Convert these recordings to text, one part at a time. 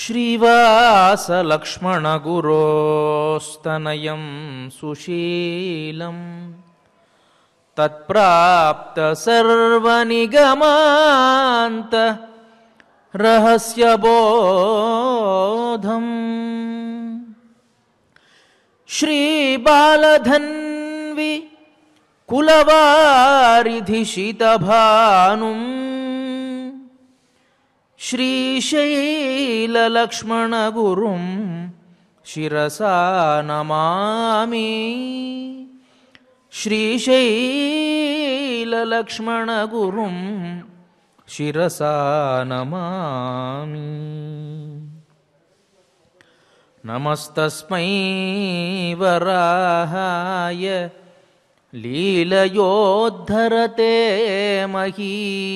श्रीवासलक्ष्मणगुरोस्तनयं सुशीलं तत्प्राप्तसर्वनिगमान्त रहस्यबोधम् श्रीबालधन्वि कुलवारिधिशितभानुम् श्रीशैललक्ष्मणगुरुं शिरसा नमामि श्रीशैललक्ष्मणगुरुं शिरसा नमामि नमस्तस्मै वराहाय लीलयोद्धरते मही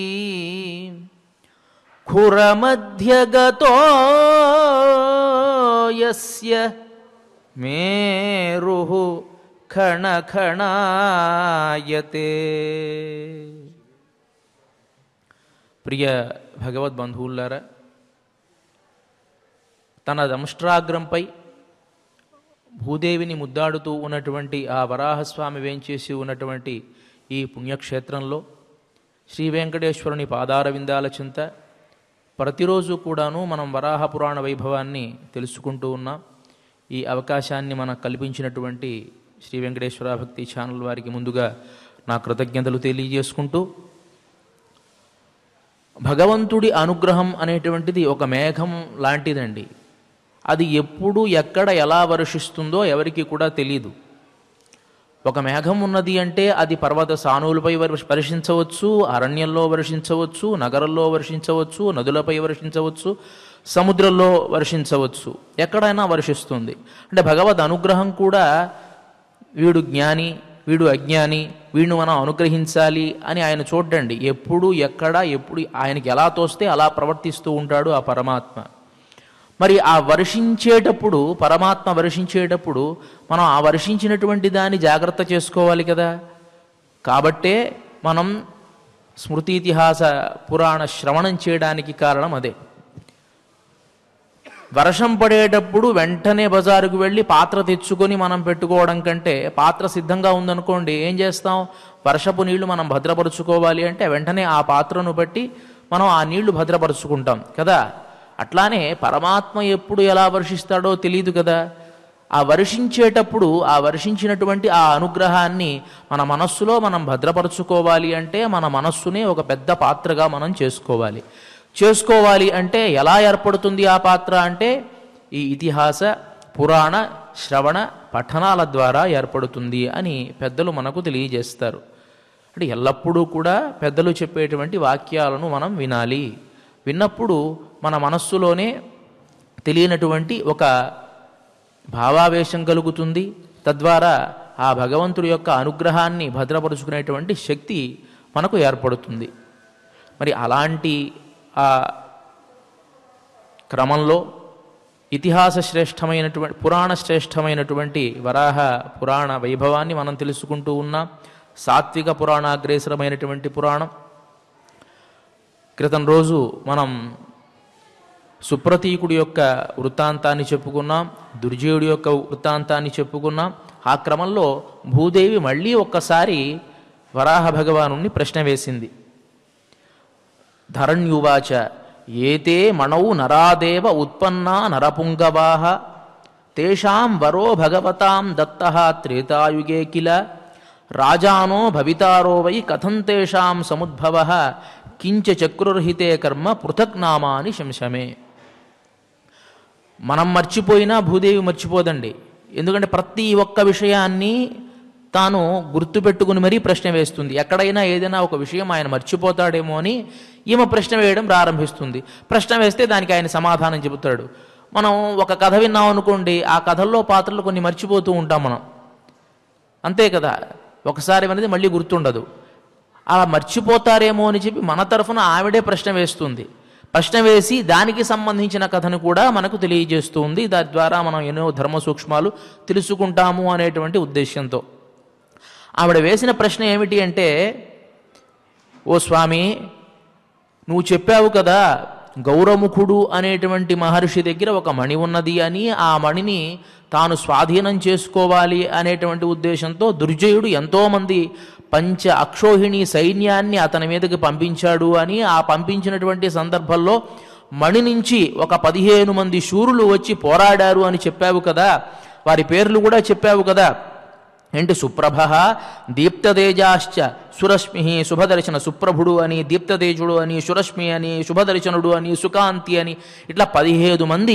खुरमध्यगतो यस्य मेरुः खणखणायते ప్రియ భగవద్బంధువులారా తన దంష్ట్రాగ్రంపై భూదేవిని ముద్దాడుతూ ఉన్నటువంటి ఆ వరాహస్వామి వేంచేసి ఉన్నటువంటి ఈ పుణ్యక్షేత్రంలో శ్రీ వెంకటేశ్వరుని పాదార విందాల చింత ప్రతిరోజు కూడాను మనం వరాహ పురాణ వైభవాన్ని తెలుసుకుంటూ ఉన్నాం ఈ అవకాశాన్ని మనకు కల్పించినటువంటి శ్రీ వెంకటేశ్వర భక్తి ఛానల్ వారికి ముందుగా నా కృతజ్ఞతలు తెలియజేసుకుంటూ భగవంతుడి అనుగ్రహం అనేటువంటిది ఒక మేఘం లాంటిదండి అది ఎప్పుడు ఎక్కడ ఎలా వర్షిస్తుందో ఎవరికి కూడా తెలియదు ఒక మేఘం ఉన్నది అంటే అది పర్వత సానువులపై వర్ష- వర్షించవచ్చు అరణ్యంలో వర్షించవచ్చు నగరంలో వర్షించవచ్చు నదులపై వర్షించవచ్చు సముద్రంలో వర్షించవచ్చు ఎక్కడైనా వర్షిస్తుంది అంటే భగవద్ అనుగ్రహం కూడా వీడు జ్ఞాని వీడు అజ్ఞాని వీడిని మనం అనుగ్రహించాలి అని ఆయన చూడండి ఎప్పుడు ఎక్కడ ఎప్పుడు ఆయనకి ఎలా తోస్తే అలా ప్రవర్తిస్తూ ఉంటాడు ఆ పరమాత్మ మరి ఆ వర్షించేటప్పుడు పరమాత్మ వర్షించేటప్పుడు మనం ఆ వర్షించినటువంటి దాన్ని జాగ్రత్త చేసుకోవాలి కదా కాబట్టే మనం స్మృతి ఇతిహాస పురాణ శ్రవణం చేయడానికి కారణం అదే వర్షం పడేటప్పుడు వెంటనే బజారుకు వెళ్ళి పాత్ర తెచ్చుకొని మనం పెట్టుకోవడం కంటే పాత్ర సిద్ధంగా ఉందనుకోండి ఏం చేస్తాం వర్షపు నీళ్లు మనం భద్రపరుచుకోవాలి అంటే వెంటనే ఆ పాత్రను బట్టి మనం ఆ నీళ్లు భద్రపరుచుకుంటాం కదా అట్లానే పరమాత్మ ఎప్పుడు ఎలా వర్షిస్తాడో తెలియదు కదా ఆ వర్షించేటప్పుడు ఆ వర్షించినటువంటి ఆ అనుగ్రహాన్ని మన మనస్సులో మనం భద్రపరుచుకోవాలి అంటే మన మనస్సునే ఒక పెద్ద పాత్రగా మనం చేసుకోవాలి చేసుకోవాలి అంటే ఎలా ఏర్పడుతుంది ఆ పాత్ర అంటే ఈ ఇతిహాస పురాణ శ్రవణ పఠనాల ద్వారా ఏర్పడుతుంది అని పెద్దలు మనకు తెలియజేస్తారు అంటే ఎల్లప్పుడూ కూడా పెద్దలు చెప్పేటువంటి వాక్యాలను మనం వినాలి విన్నప్పుడు మన మనస్సులోనే తెలియనటువంటి ఒక భావావేశం కలుగుతుంది తద్వారా ఆ భగవంతుడి యొక్క అనుగ్రహాన్ని భద్రపరుచుకునేటువంటి శక్తి మనకు ఏర్పడుతుంది మరి అలాంటి ఆ క్రమంలో ఇతిహాస శ్రేష్టమైనటువంటి పురాణ శ్రేష్టమైనటువంటి వరాహ పురాణ వైభవాన్ని మనం తెలుసుకుంటూ ఉన్నాం సాత్విక పురాణాగ్రేసరమైనటువంటి పురాణం క్రితం రోజు మనం సుప్రతీకుడి యొక్క వృత్తాంతాన్ని చెప్పుకున్నాం దుర్జయుడి యొక్క వృత్తాంతాన్ని చెప్పుకున్నాం ఆ క్రమంలో భూదేవి మళ్ళీ ఒక్కసారి వరాహ భగవాను ప్రశ్న వేసింది ధరణ్యువాచ ఏతే మణౌ నరాదేవ ఉత్పన్నా నరపుంగవాహ తేషాం వరో భగవతాం దత్త త్రేతాయుగే కిల రాజానో భవితారో వై కథం తేషాం సముద్భవ కించ చక్రుర్హితే కర్మ పృథక్ నామాని శంశమే మనం మర్చిపోయినా భూదేవి మర్చిపోదండి ఎందుకంటే ప్రతి ఒక్క విషయాన్ని తాను గుర్తుపెట్టుకుని మరీ ప్రశ్న వేస్తుంది ఎక్కడైనా ఏదైనా ఒక విషయం ఆయన మర్చిపోతాడేమో అని ఈమె ప్రశ్న వేయడం ప్రారంభిస్తుంది ప్రశ్న వేస్తే దానికి ఆయన సమాధానం చెబుతాడు మనం ఒక కథ విన్నాం అనుకోండి ఆ కథల్లో పాత్రలు కొన్ని మర్చిపోతూ ఉంటాం మనం అంతే కదా ఒకసారి అనేది మళ్ళీ గుర్తుండదు అలా మర్చిపోతారేమో అని చెప్పి మన తరఫున ఆవిడే ప్రశ్న వేస్తుంది ప్రశ్న వేసి దానికి సంబంధించిన కథను కూడా మనకు తెలియజేస్తుంది దాని ద్వారా మనం ఎన్నో ధర్మ సూక్ష్మాలు తెలుసుకుంటాము అనేటువంటి ఉద్దేశంతో ఆవిడ వేసిన ప్రశ్న ఏమిటి అంటే ఓ స్వామి నువ్వు చెప్పావు కదా గౌరముఖుడు అనేటువంటి మహర్షి దగ్గర ఒక మణి ఉన్నది అని ఆ మణిని తాను స్వాధీనం చేసుకోవాలి అనేటువంటి ఉద్దేశంతో దుర్జయుడు ఎంతోమంది పంచ అక్షోహిణి సైన్యాన్ని అతని మీదకి పంపించాడు అని ఆ పంపించినటువంటి సందర్భంలో మణి నుంచి ఒక పదిహేను మంది శూరులు వచ్చి పోరాడారు అని చెప్పావు కదా వారి పేర్లు కూడా చెప్పావు కదా ఏంటి సుప్రభ దీప్తతేజాశ్చ సురశ్మి శుభదర్శన సుప్రభుడు అని దీప్తతేజుడు అని సురశ్మి అని శుభదర్శనుడు అని సుకాంతి అని ఇట్లా పదిహేదు మంది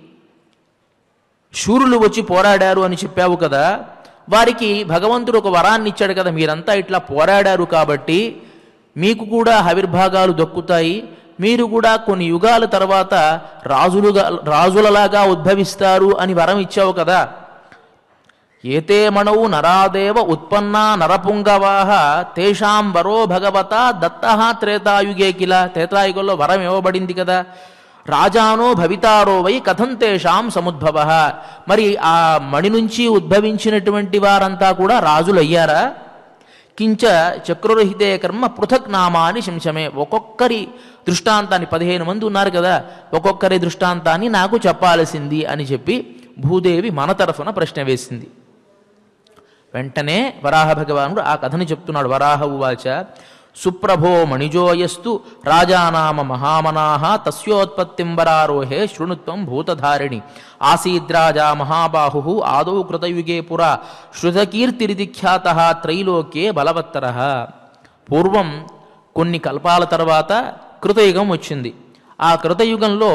శూరులు వచ్చి పోరాడారు అని చెప్పావు కదా వారికి భగవంతుడు ఒక వరాన్ని ఇచ్చాడు కదా మీరంతా ఇట్లా పోరాడారు కాబట్టి మీకు కూడా హవిర్భాగాలు దక్కుతాయి మీరు కూడా కొన్ని యుగాల తర్వాత రాజులుగా రాజులలాగా ఉద్భవిస్తారు అని వరం ఇచ్చావు కదా ఏతే మణౌ నరాదేవ ఉత్పన్నా నరపుంగవాహ తేషాం వరో భగవత దత్త త్రేతాయుగే కిల త్రేతాయుగంలో వరం ఇవ్వబడింది కదా రాజానో భవితారో వై కథం తేషాం సముద్భవ మరి ఆ మణి నుంచి ఉద్భవించినటువంటి వారంతా కూడా రాజులయ్యారా కించ చక్రరహితే కర్మ పృథక్ నామాని శంశమే ఒక్కొక్కరి దృష్టాంతాన్ని పదిహేను మంది ఉన్నారు కదా ఒక్కొక్కరి దృష్టాంతాన్ని నాకు చెప్పాల్సింది అని చెప్పి భూదేవి మన తరఫున ప్రశ్న వేసింది వెంటనే వరాహ భగవానుడు ఆ కథని చెప్తున్నాడు వరాహ ఉవాచ సుప్రభో మణిజోయస్తు రాజానామ మహామనాహ తస్యోత్పత్తిం వరారోహే శృణుత్వం భూతధారిణి ఆసీద్రాజా మహాబాహు ఆదౌ కృతయుగే పురా శృతకీర్తిరిది ఖ్యాత త్రైలోక్యే బలవత్తర పూర్వం కొన్ని కల్పాల తర్వాత కృతయుగం వచ్చింది ఆ కృతయుగంలో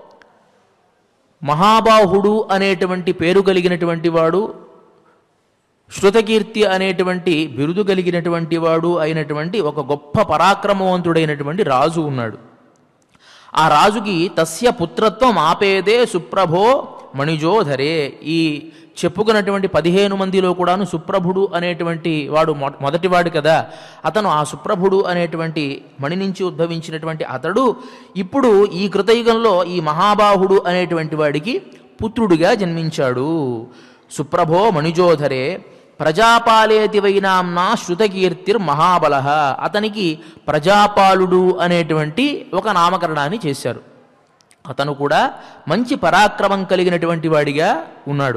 మహాబాహుడు అనేటువంటి పేరు కలిగినటువంటి వాడు శృతకీర్తి అనేటువంటి బిరుదు కలిగినటువంటి వాడు అయినటువంటి ఒక గొప్ప పరాక్రమవంతుడైనటువంటి రాజు ఉన్నాడు ఆ రాజుకి తస్య పుత్రత్వం ఆపేదే సుప్రభో మణిజోధరే ఈ చెప్పుకున్నటువంటి పదిహేను మందిలో కూడాను సుప్రభుడు అనేటువంటి వాడు మొ- మొదటివాడు కదా అతను ఆ సుప్రభుడు అనేటువంటి మణి నుంచి ఉద్భవించినటువంటి అతడు ఇప్పుడు ఈ కృతయుగంలో ఈ మహాబాహుడు అనేటువంటి వాడికి పుత్రుడిగా జన్మించాడు సుప్రభో మణిజోధరే ప్రజాపాలేతి వైనాంనా శృతకీర్తిర్ మహాబల అతనికి ప్రజాపాలుడు అనేటువంటి ఒక నామకరణాన్ని చేశారు అతను కూడా మంచి పరాక్రమం కలిగినటువంటి వాడిగా ఉన్నాడు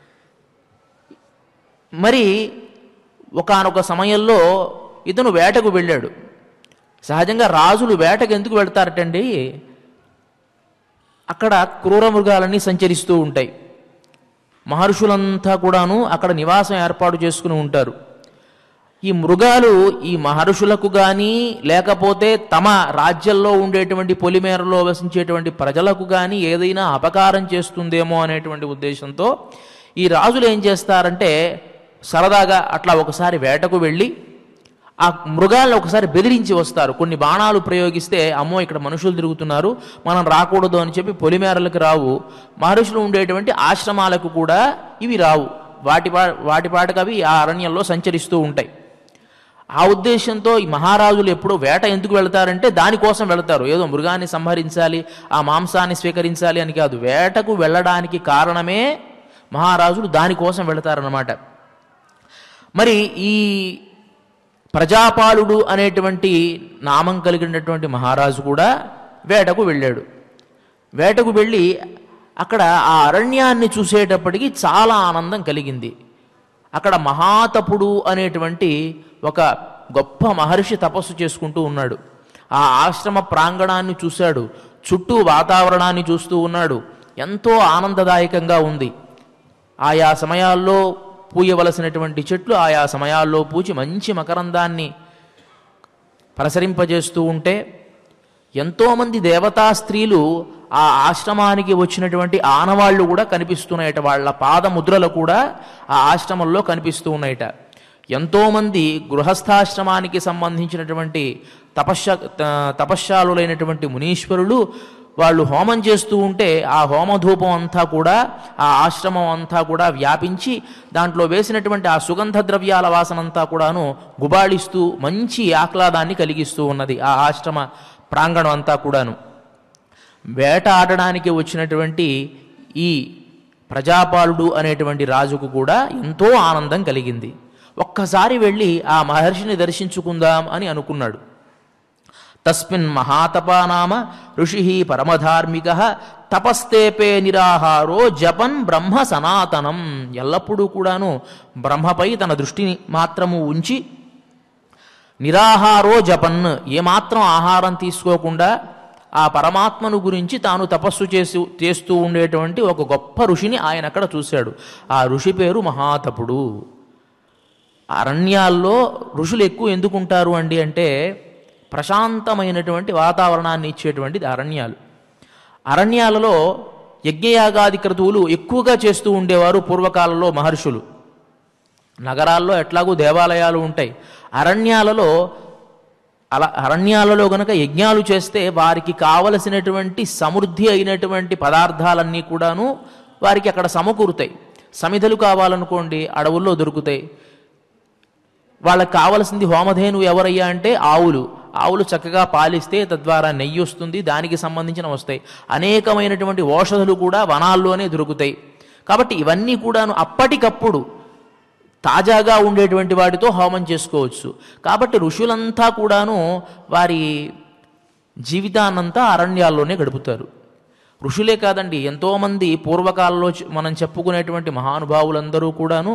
మరి ఒకానొక సమయంలో ఇతను వేటకు వెళ్ళాడు సహజంగా రాజులు వేటకు ఎందుకు వెళ్తారటండి అక్కడ క్రూర మృగాలన్నీ సంచరిస్తూ ఉంటాయి మహర్షులంతా కూడాను అక్కడ నివాసం ఏర్పాటు చేసుకుని ఉంటారు ఈ మృగాలు ఈ మహర్షులకు కానీ లేకపోతే తమ రాజ్యంలో ఉండేటువంటి పొలిమేరలో వసించేటువంటి ప్రజలకు కానీ ఏదైనా అపకారం చేస్తుందేమో అనేటువంటి ఉద్దేశంతో ఈ రాజులు ఏం చేస్తారంటే సరదాగా అట్లా ఒకసారి వేటకు వెళ్ళి ఆ మృగాలను ఒకసారి బెదిరించి వస్తారు కొన్ని బాణాలు ప్రయోగిస్తే అమ్మో ఇక్కడ మనుషులు తిరుగుతున్నారు మనం రాకూడదు అని చెప్పి పొలిమేరలకు రావు మహర్షులు ఉండేటువంటి ఆశ్రమాలకు కూడా ఇవి రావు వాటి పా వాటి పాటకు అవి ఆ అరణ్యంలో సంచరిస్తూ ఉంటాయి ఆ ఉద్దేశంతో ఈ మహారాజులు ఎప్పుడు వేట ఎందుకు వెళతారంటే దానికోసం వెళతారు ఏదో మృగాన్ని సంహరించాలి ఆ మాంసాన్ని స్వీకరించాలి అని కాదు వేటకు వెళ్ళడానికి కారణమే మహారాజులు దానికోసం వెళతారన్నమాట మరి ఈ ప్రజాపాలుడు అనేటువంటి నామం కలిగినటువంటి మహారాజు కూడా వేటకు వెళ్ళాడు వేటకు వెళ్ళి అక్కడ ఆ అరణ్యాన్ని చూసేటప్పటికి చాలా ఆనందం కలిగింది అక్కడ మహాతపుడు అనేటువంటి ఒక గొప్ప మహర్షి తపస్సు చేసుకుంటూ ఉన్నాడు ఆ ఆశ్రమ ప్రాంగణాన్ని చూశాడు చుట్టూ వాతావరణాన్ని చూస్తూ ఉన్నాడు ఎంతో ఆనందదాయకంగా ఉంది ఆయా సమయాల్లో పూయవలసినటువంటి చెట్లు ఆయా సమయాల్లో పూచి మంచి మకరందాన్ని ప్రసరింపజేస్తూ ఉంటే ఎంతోమంది దేవతా స్త్రీలు ఆ ఆశ్రమానికి వచ్చినటువంటి ఆనవాళ్లు కూడా కనిపిస్తున్నాయట వాళ్ళ పాదముద్రలు కూడా ఆ ఆశ్రమంలో కనిపిస్తూ ఉన్నాయట ఎంతోమంది గృహస్థాశ్రమానికి సంబంధించినటువంటి తపశ్శ త- తపశ్శాలులైనటువంటి మునీశ్వరులు వాళ్ళు హోమం చేస్తూ ఉంటే ఆ హోమధూపం అంతా కూడా ఆ ఆశ్రమం అంతా కూడా వ్యాపించి దాంట్లో వేసినటువంటి ఆ సుగంధ ద్రవ్యాల వాసనంతా కూడాను గుబాళిస్తూ మంచి ఆహ్లాదాన్ని కలిగిస్తూ ఉన్నది ఆ ఆశ్రమ ప్రాంగణం అంతా కూడాను వేట ఆడడానికి వచ్చినటువంటి ఈ ప్రజాపాలుడు అనేటువంటి రాజుకు కూడా ఎంతో ఆనందం కలిగింది ఒక్కసారి వెళ్ళి ఆ మహర్షిని దర్శించుకుందాం అని అనుకున్నాడు తస్మిన్ మహాతపా నామ ఋషి పరమధార్మిక తపస్తేపే నిరాహారో జపన్ బ్రహ్మ సనాతనం ఎల్లప్పుడూ కూడాను బ్రహ్మపై తన దృష్టిని మాత్రము ఉంచి నిరాహారో జపన్ ఏమాత్రం ఆహారం తీసుకోకుండా ఆ పరమాత్మను గురించి తాను తపస్సు చేసి చేస్తూ ఉండేటువంటి ఒక గొప్ప ఋషిని ఆయన అక్కడ చూశాడు ఆ ఋషి పేరు మహాతపుడు అరణ్యాల్లో ఋషులు ఎక్కువ ఎందుకు ఉంటారు అండి అంటే ప్రశాంతమైనటువంటి వాతావరణాన్ని ఇచ్చేటువంటిది అరణ్యాలు అరణ్యాలలో యజ్ఞయాగాది క్రతువులు ఎక్కువగా చేస్తూ ఉండేవారు పూర్వకాలంలో మహర్షులు నగరాల్లో ఎట్లాగూ దేవాలయాలు ఉంటాయి అరణ్యాలలో అలా అరణ్యాలలో గనక యజ్ఞాలు చేస్తే వారికి కావలసినటువంటి సమృద్ధి అయినటువంటి పదార్థాలన్నీ కూడాను వారికి అక్కడ సమకూరుతాయి సమిధలు కావాలనుకోండి అడవుల్లో దొరుకుతాయి వాళ్ళకి కావలసింది హోమధేను ఎవరయ్యా అంటే ఆవులు ఆవులు చక్కగా పాలిస్తే తద్వారా నెయ్యి వస్తుంది దానికి సంబంధించిన వస్తాయి అనేకమైనటువంటి ఓషధులు కూడా వనాల్లోనే దొరుకుతాయి కాబట్టి ఇవన్నీ కూడాను అప్పటికప్పుడు తాజాగా ఉండేటువంటి వాటితో హోమం చేసుకోవచ్చు కాబట్టి ఋషులంతా కూడాను వారి జీవితాన్నంతా అరణ్యాల్లోనే గడుపుతారు ఋషులే కాదండి ఎంతోమంది పూర్వకాలంలో చె- మనం చెప్పుకునేటువంటి మహానుభావులందరూ కూడాను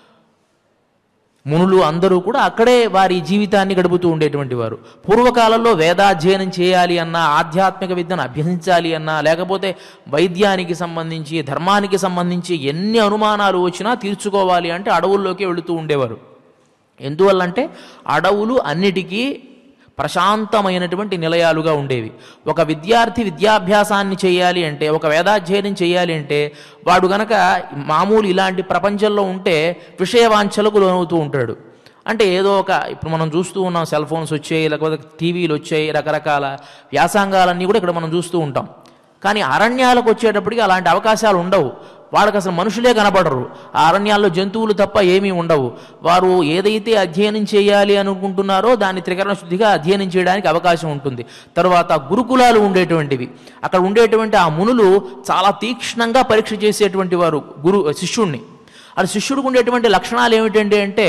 మునులు అందరూ కూడా అక్కడే వారి జీవితాన్ని గడుపుతూ ఉండేటువంటి వారు పూర్వకాలంలో వేదాధ్యయనం చేయాలి అన్నా ఆధ్యాత్మిక విద్యను అభ్యసించాలి అన్నా లేకపోతే వైద్యానికి సంబంధించి ధర్మానికి సంబంధించి ఎన్ని అనుమానాలు వచ్చినా తీర్చుకోవాలి అంటే అడవుల్లోకి వెళుతూ ఉండేవారు ఎందువల్లంటే అడవులు అన్నిటికీ ప్రశాంతమైనటువంటి నిలయాలుగా ఉండేవి ఒక విద్యార్థి విద్యాభ్యాసాన్ని చేయాలి అంటే ఒక వేదాధ్యయనం చేయాలి అంటే వాడు గనక మామూలు ఇలాంటి ప్రపంచంలో ఉంటే విషయవాంఛలకు లోనవుతూ ఉంటాడు అంటే ఏదో ఒక ఇప్పుడు మనం చూస్తూ ఉన్నాం సెల్ ఫోన్స్ వచ్చాయి లేకపోతే టీవీలు వచ్చాయి రకరకాల వ్యాసంగాలన్నీ కూడా ఇక్కడ మనం చూస్తూ ఉంటాం కానీ అరణ్యాలకు వచ్చేటప్పటికి అలాంటి అవకాశాలు ఉండవు వాళ్ళకి అసలు మనుషులే కనపడరు ఆ అరణ్యాల్లో జంతువులు తప్ప ఏమీ ఉండవు వారు ఏదైతే అధ్యయనం చేయాలి అనుకుంటున్నారో దాన్ని త్రికరణ శుద్ధిగా అధ్యయనం చేయడానికి అవకాశం ఉంటుంది తరువాత గురుకులాలు ఉండేటువంటివి అక్కడ ఉండేటువంటి ఆ మునులు చాలా తీక్ష్ణంగా పరీక్ష చేసేటువంటి వారు గురు శిష్యుణ్ణి అది శిష్యుడికి ఉండేటువంటి లక్షణాలు ఏమిటండి అంటే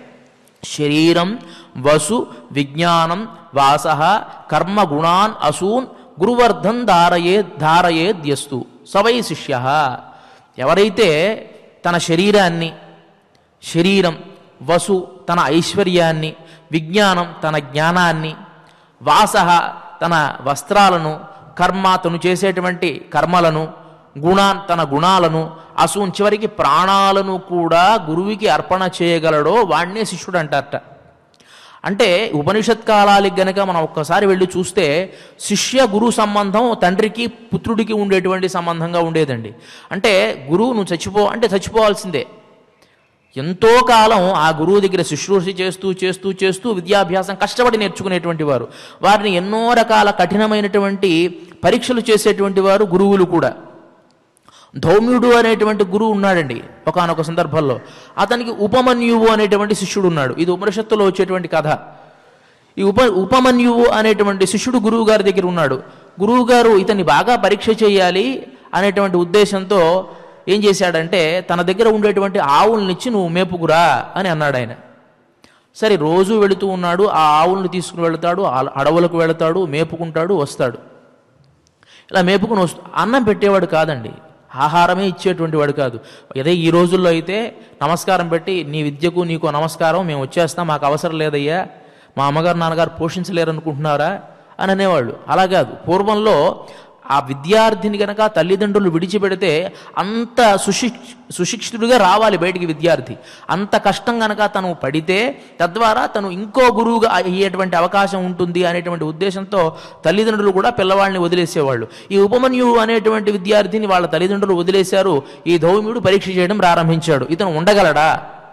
శరీరం వసు విజ్ఞానం వాస కర్మ గుణాన్ అసూన్ గురువర్ధన్ ధారయే ధారయేద్యస్తు సవై శిష్య ఎవరైతే తన శరీరాన్ని శరీరం వసు తన ఐశ్వర్యాన్ని విజ్ఞానం తన జ్ఞానాన్ని వాస తన వస్త్రాలను కర్మ తను చేసేటువంటి కర్మలను గుణాన్ తన గుణాలను అసూన్ చివరికి ప్రాణాలను కూడా గురువుకి అర్పణ చేయగలడో వాణ్ణే శిష్యుడు అంటారట అంటే ఉపనిషత్ కాలాలకి గనక మనం ఒక్కసారి వెళ్ళి చూస్తే శిష్య గురు సంబంధం తండ్రికి పుత్రుడికి ఉండేటువంటి సంబంధంగా ఉండేదండి అంటే గురువు నువ్వు చచ్చిపో అంటే చచ్చిపోవాల్సిందే ఎంతో కాలం ఆ గురువు దగ్గర శుశ్రూష చేస్తూ చేస్తూ చేస్తూ విద్యాభ్యాసం కష్టపడి నేర్చుకునేటువంటి వారు వారిని ఎన్నో రకాల కఠినమైనటువంటి పరీక్షలు చేసేటువంటి వారు గురువులు కూడా ధౌమ్యుడు అనేటువంటి గురువు ఉన్నాడండి ఒకానొక సందర్భంలో అతనికి ఉపమన్యువు అనేటువంటి శిష్యుడు ఉన్నాడు ఇది ఉపనిషత్తులో వచ్చేటువంటి కథ ఈ ఉప ఉపమన్యువు అనేటువంటి శిష్యుడు గురువు గారి దగ్గర ఉన్నాడు గురువు గారు ఇతన్ని బాగా పరీక్ష చేయాలి అనేటువంటి ఉద్దేశంతో ఏం చేశాడంటే తన దగ్గర ఉండేటువంటి ఆవులనిచ్చి నువ్వు మేపుకురా అని అన్నాడు ఆయన సరే రోజు వెళుతూ ఉన్నాడు ఆ ఆవులను తీసుకుని వెళతాడు ఆ- అడవులకు వెళతాడు మేపుకుంటాడు వస్తాడు ఇలా మేపుకుని వస్తూ అన్నం పెట్టేవాడు కాదండి ఆహారమే ఇచ్చేటువంటి వాడు కాదు అదే ఈ రోజుల్లో అయితే నమస్కారం పెట్టి నీ విద్యకు నీకు నమస్కారం మేము వచ్చేస్తాం మాకు అవసరం లేదయ్యా మా అమ్మగారు నాన్నగారు పోషించలేరు అనుకుంటున్నారా అని అనేవాళ్ళు అలా కాదు పూర్వంలో ఆ విద్యార్థిని గనక తల్లిదండ్రులు విడిచిపెడితే అంత సుశిక్ష సుశిక్షితుడిగా రావాలి బయటికి విద్యార్థి అంత కష్టం గనక తను పడితే తద్వారా తను ఇంకో గురువుగా అయ్యేటువంటి అవకాశం ఉంటుంది అనేటువంటి ఉద్దేశంతో తల్లిదండ్రులు కూడా పిల్లవాడిని వదిలేసేవాళ్ళు ఈ ఉపమన్యువు అనేటువంటి విద్యార్థిని వాళ్ళ తల్లిదండ్రులు వదిలేశారు ఈ ధౌమ్యుడు పరీక్ష చేయడం ప్రారంభించాడు ఇతను ఉండగలడా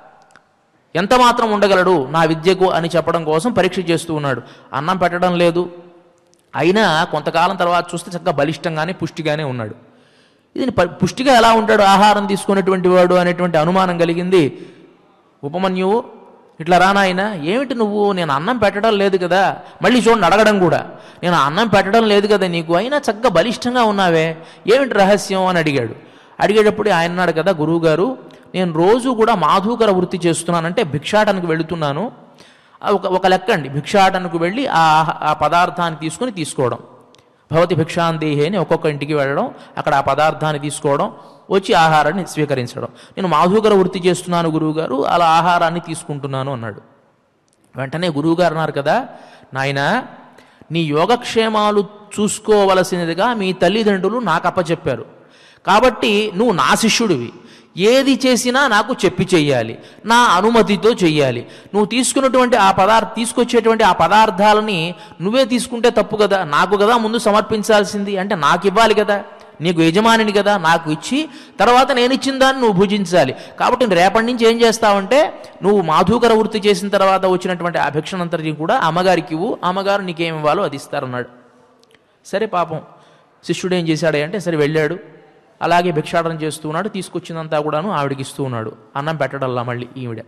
ఎంత మాత్రం ఉండగలడు నా విద్యకు అని చెప్పడం కోసం పరీక్ష చేస్తూ ఉన్నాడు అన్నం పెట్టడం లేదు అయినా కొంతకాలం తర్వాత చూస్తే చక్కగా బలిష్టంగానే పుష్టిగానే ఉన్నాడు ఇది ప- పుష్టిగా ఎలా ఉంటాడు ఆహారం తీసుకునేటువంటి వాడు అనేటువంటి అనుమానం కలిగింది ఉపమన్యువు ఇట్లా రానాయన ఏమిటి నువ్వు నేను అన్నం పెట్టడం లేదు కదా మళ్ళీ చూడండి అడగడం కూడా నేను అన్నం పెట్టడం లేదు కదా నీకు అయినా చక్కగా బలిష్టంగా ఉన్నావే ఏమిటి రహస్యం అని అడిగాడు అడిగేటప్పుడు ఆయన అన్నాడు కదా గురువుగారు నేను రోజు కూడా మాధుకర వృత్తి చేస్తున్నానంటే భిక్షాటనకు వెళుతున్నాను ఆ ఒక ఒక లెక్క అండి భిక్షాటనకు వెళ్ళి ఆ ఆహ- ఆ పదార్థాన్ని తీసుకుని తీసుకోవడం భవతి భిక్షాందేహి అని ఒక్కొక్క ఇంటికి వెళ్ళడం అక్కడ ఆ పదార్థాన్ని తీసుకోవడం వచ్చి ఆహారాన్ని స్వీకరించడం నేను మాధుకర వృత్తి చేస్తున్నాను గురువుగారు అలా ఆహారాన్ని తీసుకుంటున్నాను అన్నాడు వెంటనే గురువుగారు అన్నారు కదా నాయనా నీ యోగక్షేమాలు చూసుకోవలసినదిగా మీ తల్లిదండ్రులు నాకు అప్పచెప్పారు కాబట్టి నువ్వు నా శిష్యుడివి ఏది చేసినా నాకు చెప్పి చెయ్యాలి నా అనుమతితో చెయ్యాలి నువ్వు తీసుకున్నటువంటి ఆ పదార్థ తీసుకొచ్చేటువంటి ఆ పదార్థాలని నువ్వే తీసుకుంటే తప్పు కదా నాకు కదా ముందు సమర్పించాల్సింది అంటే నాకు ఇవ్వాలి కదా నీకు యజమానిని కదా నాకు ఇచ్చి తర్వాత నేను ఇచ్చిన దాన్ని నువ్వు భుజించాలి కాబట్టి నువ్వు రేపటి నుంచి ఏం చేస్తావంటే నువ్వు మాధుకర వృత్తి చేసిన తర్వాత వచ్చినటువంటి ఆ భిక్షనంతటి కూడా అమ్మగారికి ఇవ్వు అమ్మగారు నీకేం ఇవ్వాలో అది ఇస్తారన్నాడు సరే పాపం శిష్యుడు ఏం చేశాడే అంటే సరే వెళ్ళాడు అలాగే భిక్షాటన చేస్తూ ఉన్నాడు తీసుకొచ్చిందంతా కూడాను ఆవిడకి ఇస్తూ ఉన్నాడు అన్నం పెట్టడల్లా మళ్ళీ ఈవిడ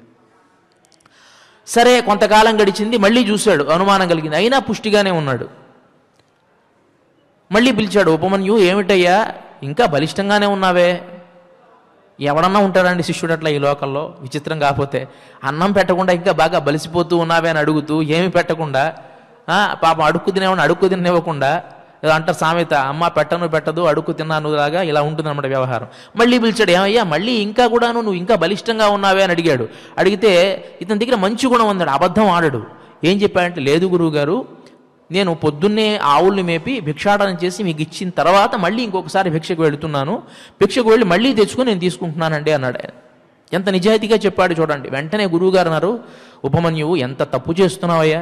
సరే కొంతకాలం గడిచింది మళ్ళీ చూశాడు అనుమానం కలిగింది అయినా పుష్టిగానే ఉన్నాడు మళ్ళీ పిలిచాడు ఉపమన్యు ఏమిటయ్యా ఇంకా బలిష్టంగానే ఉన్నావే ఎవడన్నా ఉంటాడండి శిష్యుడు అట్లా ఈ లోకల్లో విచిత్రం కాకపోతే అన్నం పెట్టకుండా ఇంకా బాగా బలిసిపోతూ ఉన్నావే అని అడుగుతూ ఏమి పెట్టకుండా ఆ, పాపం అడుక్కు తినేవాడిని అడుక్కు తినివ్వకుండా ఏదో అంటారు సామెత అమ్మ పెట్టను పెట్టదు అడుక్కు తిన్నాను లాగా ఇలా ఉంటుందన్నమాట వ్యవహారం మళ్ళీ పిలిచాడు ఏమయ్యా మళ్ళీ ఇంకా కూడాను నువ్వు ఇంకా బలిష్టంగా ఉన్నావే అని అడిగాడు అడిగితే ఇతని దగ్గర మంచి గుణం ఉందాడు అబద్ధం ఆడడు ఏం చెప్పాడంటే లేదు గురువు గారు నేను పొద్దున్నే ఆవుల్ని మేపి భిక్షాటన చేసి మీకు ఇచ్చిన తర్వాత మళ్ళీ ఇంకొకసారి భిక్షకు వెళుతున్నాను భిక్షకు వెళ్ళి మళ్ళీ తెచ్చుకొని నేను తీసుకుంటున్నానండి అన్నాడు ఆయన ఎంత నిజాయితీగా చెప్పాడు చూడండి వెంటనే గురువుగారు అన్నారు ఉపమన్యువు ఎంత తప్పు చేస్తున్నావయ్యా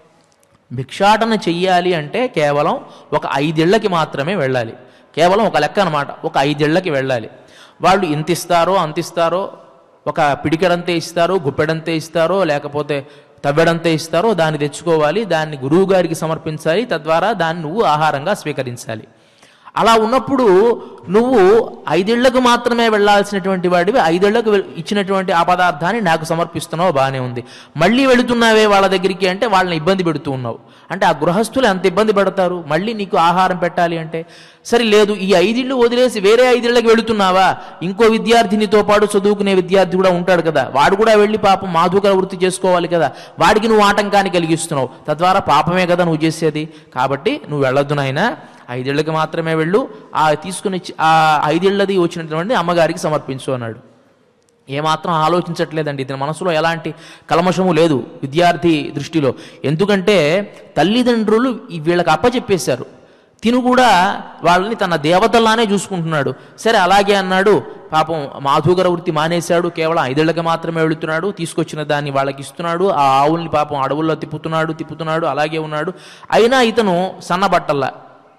భిక్షాటన చెయ్యాలి అంటే కేవలం ఒక ఐదేళ్లకి మాత్రమే వెళ్ళాలి కేవలం ఒక లెక్క అనమాట ఒక ఐదేళ్లకి వెళ్ళాలి వాళ్ళు ఇంత ఇస్తారో అంత ఇస్తారో ఒక పిడికెడంతే ఇస్తారో గుప్పెడంతే ఇస్తారో లేకపోతే తవ్వెడంతే ఇస్తారో దాన్ని తెచ్చుకోవాలి దాన్ని గురువు గారికి సమర్పించాలి తద్వారా దాన్ని నువ్వు ఆహారంగా స్వీకరించాలి అలా ఉన్నప్పుడు నువ్వు ఐదేళ్లకు మాత్రమే వెళ్ళాల్సినటువంటి వాడివి ఐదేళ్లకు వెళ్- ఇచ్చినటువంటి ఆ పదార్థాన్ని నాకు సమర్పిస్తున్నావు బాగానే ఉంది మళ్ళీ వెళుతున్నావే వాళ్ళ దగ్గరికి అంటే వాళ్ళని ఇబ్బంది పెడుతూ ఉన్నావు అంటే ఆ గృహస్థులు ఎంత ఇబ్బంది పెడతారు మళ్ళీ నీకు ఆహారం పెట్టాలి అంటే సరే లేదు ఈ ఐదిళ్ళు వదిలేసి వేరే ఐదేళ్లకు వెళుతున్నావా ఇంకో విద్యార్థినితో పాటు చదువుకునే విద్యార్థి కూడా ఉంటాడు కదా వాడు కూడా వెళ్ళి పాపం మాధుకర వృత్తి చేసుకోవాలి కదా వాడికి నువ్వు ఆటంకాన్ని కలిగిస్తున్నావు తద్వారా పాపమే కదా నువ్వు చేసేది కాబట్టి నువ్వు వెళ్ళొద్దు నాయనా ఐదేళ్లకి మాత్రమే వెళ్ళు ఆ తీసుకుని ఇచ్చి- ఆ ఐదేళ్లది వచ్చినటువంటి అమ్మగారికి సమర్పించు అన్నాడు ఏమాత్రం ఆలోచించట్లేదండి ఇతని మనసులో ఎలాంటి కల్మషము లేదు విద్యార్థి దృష్టిలో ఎందుకంటే తల్లిదండ్రులు ఈ వీళ్ళకి అప్పచెప్పేశారు తిను కూడా వాళ్ళని తన దేవతల్లానే చూసుకుంటున్నాడు సరే అలాగే అన్నాడు పాపం మాధుగర వృత్తి మానేశాడు కేవలం ఐదేళ్లకి మాత్రమే వెళుతున్నాడు తీసుకొచ్చిన దాన్ని వాళ్ళకి ఇస్తున్నాడు ఆ ఆవుల్ని పాపం అడవుల్లో తిప్పుతున్నాడు తిప్పుతున్నాడు అలాగే ఉన్నాడు అయినా ఇతను సన్నబట్టల్లా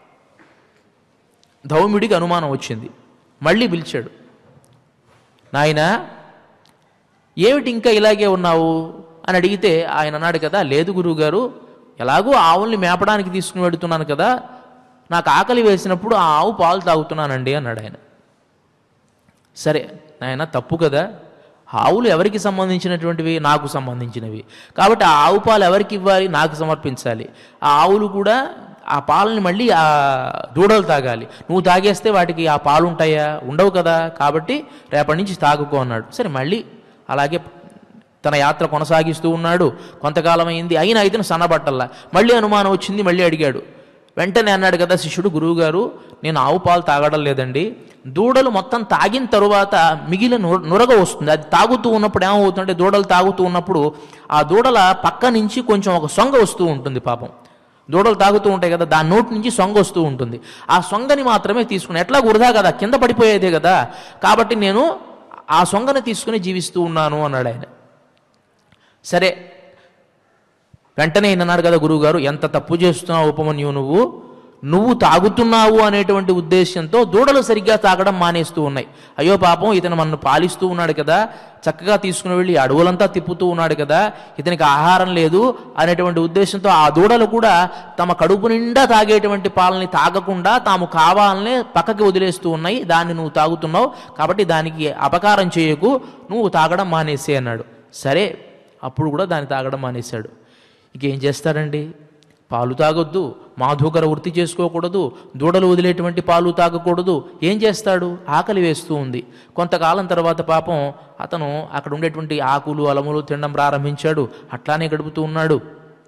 ధౌమిడికి అనుమానం వచ్చింది మళ్ళీ పిలిచాడు నాయనా ఏమిటి ఇంకా ఇలాగే ఉన్నావు అని అడిగితే ఆయన అన్నాడు కదా లేదు గురువుగారు ఎలాగో ఆవుల్ని మేపడానికి తీసుకుని వెడుతున్నాను కదా నాకు ఆకలి వేసినప్పుడు ఆ ఆవు పాలు తాగుతున్నానండి అన్నాడు ఆయన సరే నాయన తప్పు కదా ఆవులు ఎవరికి సంబంధించినటువంటివి నాకు సంబంధించినవి కాబట్టి ఆ ఆవు పాలు ఎవరికి ఇవ్వాలి నాకు సమర్పించాలి ఆ ఆవులు కూడా ఆ పాలని మళ్ళీ ఆ దూడలు తాగాలి నువ్వు తాగేస్తే వాటికి ఆ పాలు ఉంటాయా ఉండవు కదా కాబట్టి రేపటి నుంచి తాగుకో అన్నాడు సరే మళ్ళీ అలాగే తన యాత్ర కొనసాగిస్తూ ఉన్నాడు కొంతకాలం అయింది అయినా అయితే సన్నబట్టల్లా మళ్ళీ అనుమానం వచ్చింది మళ్ళీ అడిగాడు వెంటనే అన్నాడు కదా శిష్యుడు గురువుగారు నేను ఆవు పాలు తాగడం లేదండి దూడలు మొత్తం తాగిన తరువాత మిగిలిన ను- నురగ వస్తుంది అది తాగుతూ ఉన్నప్పుడు ఏమవుతుందంటే దూడలు తాగుతూ ఉన్నప్పుడు ఆ దూడల పక్క నుంచి కొంచెం ఒక సొంగ వస్తూ ఉంటుంది పాపం దూడలు తాగుతూ ఉంటాయి కదా దాని నోటి నుంచి సొంగ వస్తూ ఉంటుంది ఆ సొంగని మాత్రమే తీసుకుని ఎట్లా వృధా కదా కింద పడిపోయేదే కదా కాబట్టి నేను ఆ సొంగని తీసుకుని జీవిస్తూ ఉన్నాను అన్నాడు ఆయన సరే వెంటనే ఈయన అన్నాడు కదా గురువుగారు ఎంత తప్పు చేస్తున్నావు ఉపమన్యు నువ్వు నువ్వు తాగుతున్నావు అనేటువంటి ఉద్దేశంతో దూడలు సరిగ్గా తాగడం మానేస్తూ ఉన్నాయి అయ్యో పాపం ఇతను మనను పాలిస్తూ ఉన్నాడు కదా చక్కగా తీసుకుని వెళ్ళి అడవులంతా తిప్పుతూ ఉన్నాడు కదా ఇతనికి ఆహారం లేదు అనేటువంటి ఉద్దేశంతో ఆ దూడలు కూడా తమ కడుపు నిండా తాగేటువంటి పాలని తాగకుండా తాము కావాలనే పక్కకి వదిలేస్తూ ఉన్నాయి దాన్ని నువ్వు తాగుతున్నావు కాబట్టి దానికి అపకారం చేయకు నువ్వు తాగడం మానేసే అన్నాడు సరే అప్పుడు కూడా దాన్ని తాగడం మానేశాడు ఇంకేం చేస్తాడండి పాలు తాగొద్దు మాధుకర వృత్తి చేసుకోకూడదు దూడలు వదిలేటువంటి పాలు తాగకూడదు ఏం చేస్తాడు ఆకలి వేస్తూ ఉంది కొంతకాలం తర్వాత పాపం అతను అక్కడ ఉండేటువంటి ఆకులు అలములు తినడం ప్రారంభించాడు అట్లానే గడుపుతూ ఉన్నాడు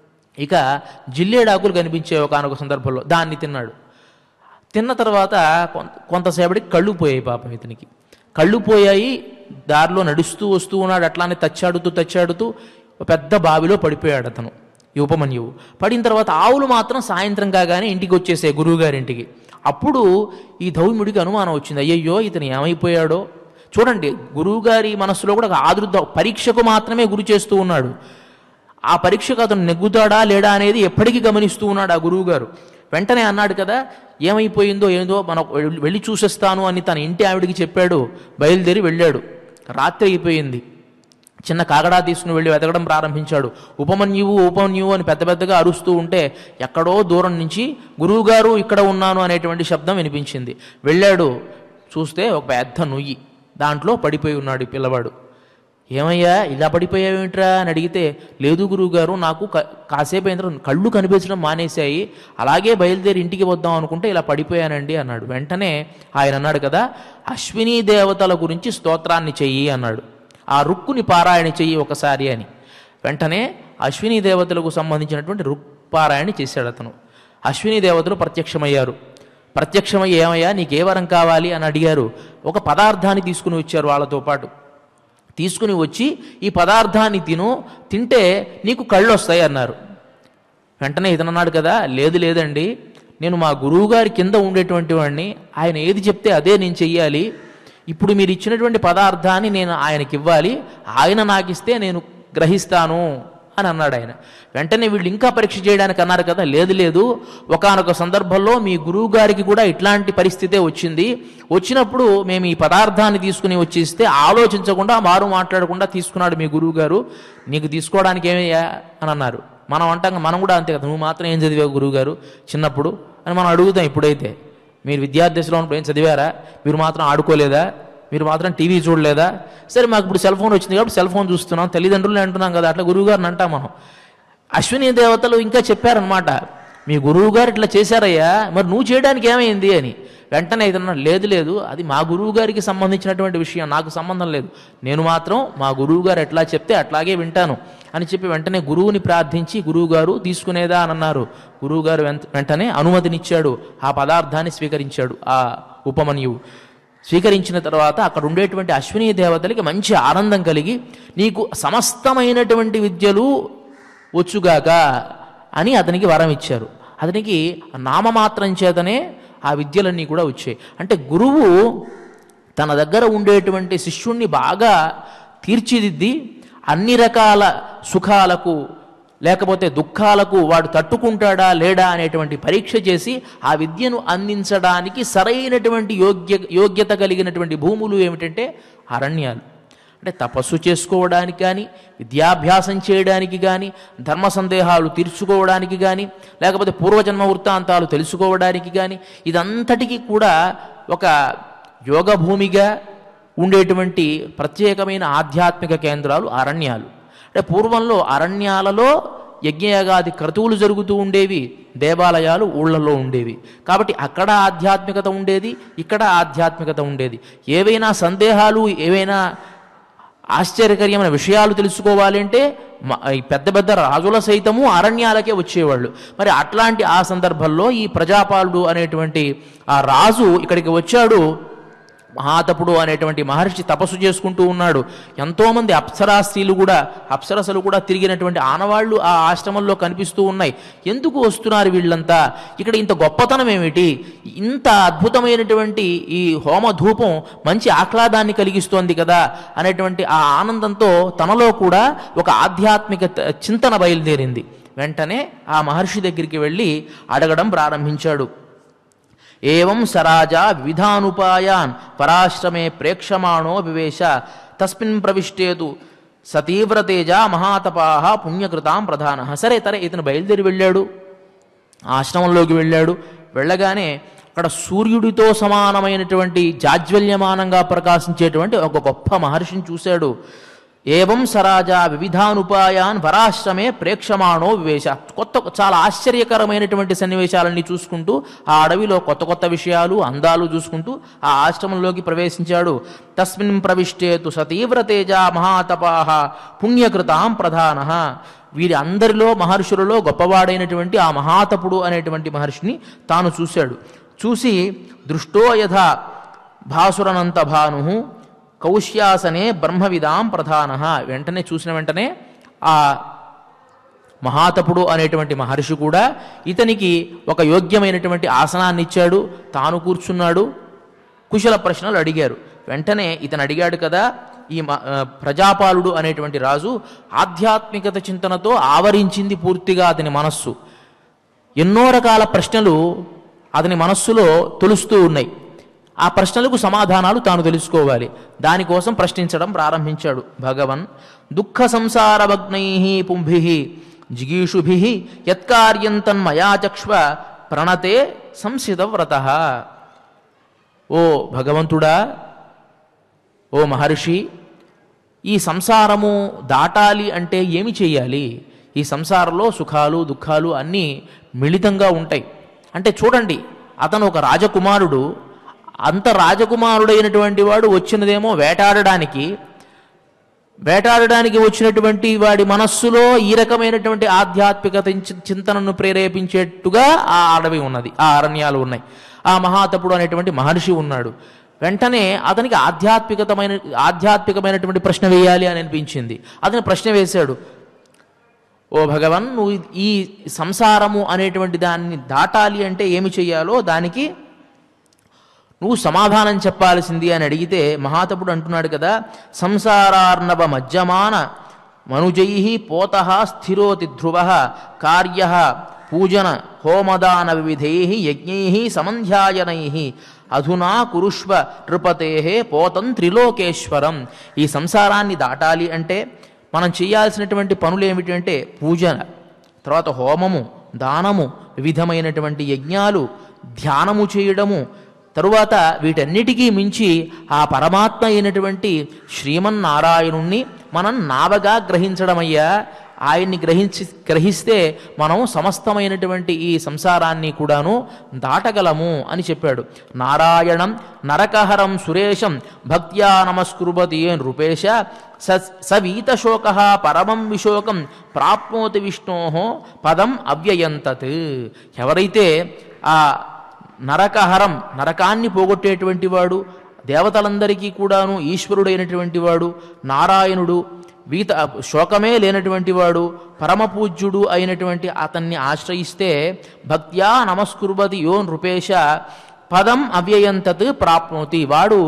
ఇక జిల్లేడాకులు కనిపించే ఒకనొక సందర్భంలో దాన్ని తిన్నాడు తిన్న తర్వాత కొంత కొంతసేపటికి కళ్ళు పోయాయి పాపం ఇతనికి కళ్ళు పోయాయి దారిలో నడుస్తూ వస్తూ ఉన్నాడు అట్లానే తచ్చాడుతూ తచ్చాడుతూ ఒక పెద్ద బావిలో పడిపోయాడు అతను ఈ ఉపమన్యువు పడిన తర్వాత ఆవులు మాత్రం సాయంత్రం కాగానే ఇంటికి వచ్చేసే గురువుగారింటికి అప్పుడు ఈ ధౌమ్యుడికి అనుమానం వచ్చింది అయ్యయ్యో ఇతను ఏమైపోయాడో చూడండి గురువుగారి మనస్సులో కూడా ఒక ఆదృత పరీక్షకు మాత్రమే గురి చేస్తూ ఉన్నాడు ఆ పరీక్షకు అతను నెగ్గుతాడా లేడా అనేది ఎప్పటికీ గమనిస్తూ ఉన్నాడు ఆ గురువు గారు వెంటనే అన్నాడు కదా ఏమైపోయిందో ఏందో మనం వెళ్ళి చూసేస్తాను అని తన ఇంటి ఆవిడికి చెప్పాడు బయలుదేరి వెళ్ళాడు రాత్రి అయిపోయింది చిన్న కాగడా తీసుకుని వెళ్ళి వెతకడం ప్రారంభించాడు ఉపమన్యువు ఉపమన్యువు అని పెద్ద పెద్దగా అరుస్తూ ఉంటే ఎక్కడో దూరం నుంచి గురువుగారు ఇక్కడ ఉన్నాను అనేటువంటి శబ్దం వినిపించింది వెళ్ళాడు చూస్తే ఒక పెద్ద నుయ్యి దాంట్లో పడిపోయి ఉన్నాడు ఈ పిల్లవాడు ఏమయ్యా ఇలా పడిపోయావేమిట్రా అని అడిగితే లేదు గురువుగారు నాకు క- కాసేపు అయిన తర్వాత కళ్ళు కనిపించడం మానేశాయి అలాగే బయలుదేరి ఇంటికి వద్దాం అనుకుంటే ఇలా పడిపోయానండి అన్నాడు వెంటనే ఆయన అన్నాడు కదా అశ్వినీ దేవతల గురించి స్తోత్రాన్ని చెయ్యి అన్నాడు ఆ రుక్కుని పారాయణ చెయ్యి ఒకసారి అని వెంటనే అశ్వినీ దేవతలకు సంబంధించినటువంటి రుక్ పారాయణ చేశాడు అతను అశ్వినీ దేవతలు ప్రత్యక్షమయ్యారు ప్రత్యక్షమయ్యి ఏమయ్యా నీకే వరం కావాలి అని అడిగారు ఒక పదార్థాన్ని తీసుకుని వచ్చారు వాళ్ళతో పాటు తీసుకుని వచ్చి ఈ పదార్థాన్ని తిను తింటే నీకు కళ్ళు వస్తాయి అన్నారు వెంటనే ఇతను అన్నాడు కదా లేదు లేదండి నేను మా గురువుగారి కింద ఉండేటువంటి వాడిని ఆయన ఏది చెప్తే అదే నేను చెయ్యాలి ఇప్పుడు మీరు ఇచ్చినటువంటి పదార్థాన్ని నేను ఆయనకి ఇవ్వాలి ఆయన నాకు ఇస్తే నేను గ్రహిస్తాను అని అన్నాడు ఆయన వెంటనే వీళ్ళు ఇంకా పరీక్ష చేయడానికి అన్నారు కదా లేదు లేదు ఒకానొక సందర్భంలో మీ గురువు గారికి కూడా ఇట్లాంటి పరిస్థితే వచ్చింది వచ్చినప్పుడు మేము ఈ పదార్థాన్ని తీసుకుని వచ్చి ఇస్తే ఆలోచించకుండా మారు మాట్లాడకుండా తీసుకున్నాడు మీ గురువు గారు నీకు తీసుకోవడానికి ఏమయ్యా అని అన్నారు మనం అంటాం మనం కూడా అంతే కదా నువ్వు మాత్రం ఏం చదివావు గురువు గారు చిన్నప్పుడు అని మనం అడుగుతాం ఇప్పుడైతే మీరు విద్యార్థిలో ఉన్నప్పుడు ఏం చదివారా మీరు మాత్రం ఆడుకోలేదా మీరు మాత్రం టీవీ చూడలేదా సరే మాకు ఇప్పుడు సెల్ ఫోన్ వచ్చింది కాబట్టి సెల్ ఫోన్ చూస్తున్నాం తల్లిదండ్రులు అంటున్నాం కదా అట్లా గురువు గారిని అంటాం మనం అశ్విని దేవతలు ఇంకా చెప్పారనమాట మీ గురువు గారు ఇట్లా చేశారయ్యా మరి నువ్వు చేయడానికి ఏమైంది అని వెంటనే ఇదన్నా లేదు లేదు అది మా గురువు గారికి సంబంధించినటువంటి విషయం నాకు సంబంధం లేదు నేను మాత్రం మా గురువు గారు ఎట్లా చెప్తే అట్లాగే వింటాను అని చెప్పి వెంటనే గురువుని ప్రార్థించి గురువు గారు తీసుకునేదా అని అన్నారు గురువు గారు వెంట- వెంటనే అనుమతినిచ్చాడు ఆ పదార్థాన్ని స్వీకరించాడు ఆ ఉపమన్యువు స్వీకరించిన తర్వాత అక్కడ ఉండేటువంటి అశ్విని దేవతలకి మంచి ఆనందం కలిగి నీకు సమస్తమైనటువంటి విద్యలు వచ్చుగాక అని అతనికి వరం ఇచ్చారు అతనికి నామమాత్రం చేతనే ఆ విద్యలన్నీ కూడా వచ్చాయి అంటే గురువు తన దగ్గర ఉండేటువంటి శిష్యుణ్ణి బాగా తీర్చిదిద్ది అన్ని రకాల సుఖాలకు లేకపోతే దుఃఖాలకు వాడు తట్టుకుంటాడా లేడా అనేటువంటి పరీక్ష చేసి ఆ విద్యను అందించడానికి సరైనటువంటి యోగ్య యోగ్యత కలిగినటువంటి భూములు ఏమిటంటే అరణ్యాలు అంటే తపస్సు చేసుకోవడానికి కానీ విద్యాభ్యాసం చేయడానికి కానీ ధర్మ సందేహాలు తీర్చుకోవడానికి కానీ లేకపోతే పూర్వజన్మ వృత్తాంతాలు తెలుసుకోవడానికి కానీ ఇదంతటికీ కూడా ఒక యోగ భూమిగా ఉండేటువంటి ప్రత్యేకమైన ఆధ్యాత్మిక కేంద్రాలు అరణ్యాలు అంటే పూర్వంలో అరణ్యాలలో యజ్ఞయాగాది క్రతువులు జరుగుతూ ఉండేవి దేవాలయాలు ఊళ్ళల్లో ఉండేవి కాబట్టి అక్కడ ఆధ్యాత్మికత ఉండేది ఇక్కడ ఆధ్యాత్మికత ఉండేది ఏవైనా సందేహాలు ఏవైనా ఆశ్చర్యకరమైన విషయాలు తెలుసుకోవాలి అంటే మ- ఈ పెద్ద పెద్ద రాజుల సైతము అరణ్యాలకే వచ్చేవాళ్ళు మరి అట్లాంటి ఆ సందర్భంలో ఈ ప్రజాపాలుడు అనేటువంటి ఆ రాజు ఇక్కడికి వచ్చాడు మహాతపుడు అనేటువంటి మహర్షి తపస్సు చేసుకుంటూ ఉన్నాడు ఎంతోమంది అప్సరా స్త్రీలు కూడా అప్సరసలు కూడా తిరిగినటువంటి ఆనవాళ్లు ఆ ఆశ్రమంలో కనిపిస్తూ ఉన్నాయి ఎందుకు వస్తున్నారు వీళ్ళంతా ఇక్కడ ఇంత గొప్పతనం ఏమిటి ఇంత అద్భుతమైనటువంటి ఈ హోమ ధూపం మంచి ఆహ్లాదాన్ని కలిగిస్తోంది కదా అనేటువంటి ఆ ఆనందంతో తనలో కూడా ఒక ఆధ్యాత్మిక త- చింతన బయలుదేరింది వెంటనే ఆ మహర్షి దగ్గరికి వెళ్ళి అడగడం ప్రారంభించాడు ఏవం సరాజా వివిధానుపాయాన్ పరాశ్రమే ప్రేక్షమాణో వివేశ తస్మిన్ ప్రవిష్టేతు సతీవ్రతేజ మహాతపాహ పుణ్యకృతాం ప్రధాన సరే తరే ఇతను బయలుదేరి వెళ్ళాడు ఆశ్రమంలోకి వెళ్ళాడు వెళ్ళగానే అక్కడ సూర్యుడితో సమానమైనటువంటి జాజ్వల్యమానంగా ప్రకాశించేటువంటి ఒక గొప్ప మహర్షిని చూశాడు ఏవం సరాజా వివిధానుపాయాన్ వరాశ్రమే ప్రేక్షమాణో వివేశ కొత్త చాలా ఆశ్చర్యకరమైనటువంటి సన్నివేశాలన్నీ చూసుకుంటూ ఆ అడవిలో కొత్త కొత్త విషయాలు అందాలు చూసుకుంటూ ఆ ఆశ్రమంలోకి ప్రవేశించాడు తస్మిన్ ప్రవిష్టేతు సతీవ్ర తేజ మహాతపాహ పుణ్యకృతాం ప్రధాన వీరి అందరిలో మహర్షులలో గొప్పవాడైనటువంటి ఆ మహాతపుడు అనేటువంటి మహర్షిని తాను చూశాడు చూసి దృష్టో యథ భాసురనంత భాను కౌశ్యాసనే బ్రహ్మవిదాం ప్రధాన వెంటనే చూసిన వెంటనే ఆ మహాతపుడు అనేటువంటి మహర్షి కూడా ఇతనికి ఒక యోగ్యమైనటువంటి ఆసనాన్ని ఇచ్చాడు తాను కూర్చున్నాడు కుశల ప్రశ్నలు అడిగారు వెంటనే ఇతను అడిగాడు కదా ఈ మ- ఆ, ప్రజాపాలుడు అనేటువంటి రాజు ఆధ్యాత్మికత చింతనతో ఆవరించింది పూర్తిగా అతని మనస్సు ఎన్నో రకాల ప్రశ్నలు అతని మనస్సులో తొలుస్తూ ఉన్నాయి ఆ ప్రశ్నలకు సమాధానాలు తాను తెలుసుకోవాలి దానికోసం ప్రశ్నించడం ప్రారంభించాడు భగవన్ దుఃఖ సంసారభగ్నై పుంభి జిగీషుభి యత్కార్యం తన్మయా చక్ష్వ ప్రణతే సంసితవ్రత ఓ భగవంతుడా ఓ మహర్షి ఈ సంసారము దాటాలి అంటే ఏమి చేయాలి ఈ సంసారంలో సుఖాలు దుఃఖాలు అన్నీ మిళితంగా ఉంటాయి అంటే చూడండి అతను ఒక రాజకుమారుడు అంత రాజకుమారుడైనటువంటి వాడు వచ్చినదేమో వేటాడడానికి వేటాడడానికి వచ్చినటువంటి వాడి మనస్సులో ఈ రకమైనటువంటి ఆధ్యాత్మికత చి- చింతనను ప్రేరేపించేట్టుగా ఆ అడవి ఉన్నది ఆ అరణ్యాలు ఉన్నాయి ఆ మహాతపుడు అనేటువంటి మహర్షి ఉన్నాడు వెంటనే అతనికి ఆధ్యాత్మికతమైన ఆధ్యాత్మికమైనటువంటి ప్రశ్న వేయాలి అని అనిపించింది అతను ప్రశ్న వేశాడు ఓ భగవన్ నువ్వు ఈ సంసారము అనేటువంటి దాన్ని దాటాలి అంటే ఏమి చెయ్యాలో దానికి నువ్వు సమాధానం చెప్పాల్సింది అని అడిగితే మహాతపుడు అంటున్నాడు కదా సంసారార్ణవ మజ్జమాన మనుజై పోత స్థిరోతి ధ్రువ కార్య పూజన హోమదాన వివిధై యజ్ఞై సమంధ్యాయనై అధునా కురుష్వ నృపతే పోతం త్రిలోకేశ్వరం ఈ సంసారాన్ని దాటాలి అంటే మనం చేయాల్సినటువంటి పనులు ఏమిటంటే పూజన తర్వాత హోమము దానము వివిధమైనటువంటి యజ్ఞాలు ధ్యానము చేయడము తరువాత వీటన్నిటికీ మించి ఆ పరమాత్మ అయినటువంటి శ్రీమన్నారాయణుణ్ణి మనం నావగా గ్రహించడమయ్యా ఆయన్ని గ్రహించి గ్రహిస్తే మనం సమస్తమైనటువంటి ఈ సంసారాన్ని కూడాను దాటగలము అని చెప్పాడు నారాయణం నరకహరం సురేశం భక్త్యా నమస్కృపతి నృపేశ స సవీతశోక పరమం విశోకం ప్రాప్నోతి విష్ణో పదం అవ్యయంతత్ ఎవరైతే ఆ నరకహరం నరకాన్ని పోగొట్టేటువంటి వాడు దేవతలందరికీ కూడాను ఈశ్వరుడైనటువంటి వాడు నారాయణుడు వీత శోకమే లేనటువంటి వాడు పరమపూజ్యుడు అయినటువంటి అతన్ని ఆశ్రయిస్తే భక్త్యా నమస్కుర్వతి యో నృపేశ పదం అవ్యయంతత్ ప్రాప్నోతి వాడు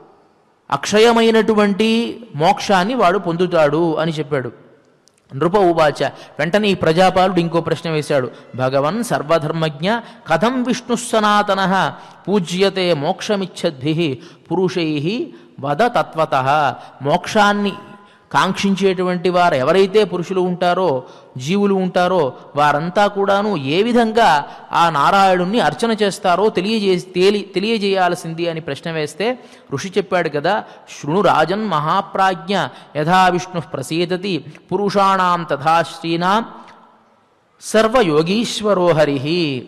అక్షయమైనటువంటి మోక్షాన్ని వాడు పొందుతాడు అని చెప్పాడు నృప ఉవాచ వెంటనే ఈ ప్రజాపాలుడు ఇంకో ప్రశ్న వేశాడు భగవన్ సర్వధర్మజ్ఞ కథం విష్ణు సనాతన పూజ్యతే మోక్షమిచ్చద్భి పురుషై వద తత్వత మోక్షాన్ని కాంక్షించేటువంటి వారు ఎవరైతే పురుషులు ఉంటారో జీవులు ఉంటారో వారంతా కూడాను ఏ విధంగా ఆ నారాయణుణ్ణి అర్చన చేస్తారో తెలియజే తేలి తెలియజేయాల్సింది అని ప్రశ్న వేస్తే ఋషి చెప్పాడు కదా శృణు రాజన్ మహాప్రాజ్ఞ యథా విష్ణు ప్రసీదతి పురుషాణం తథా శ్రీనాం సర్వయోగీశ్వరో హరి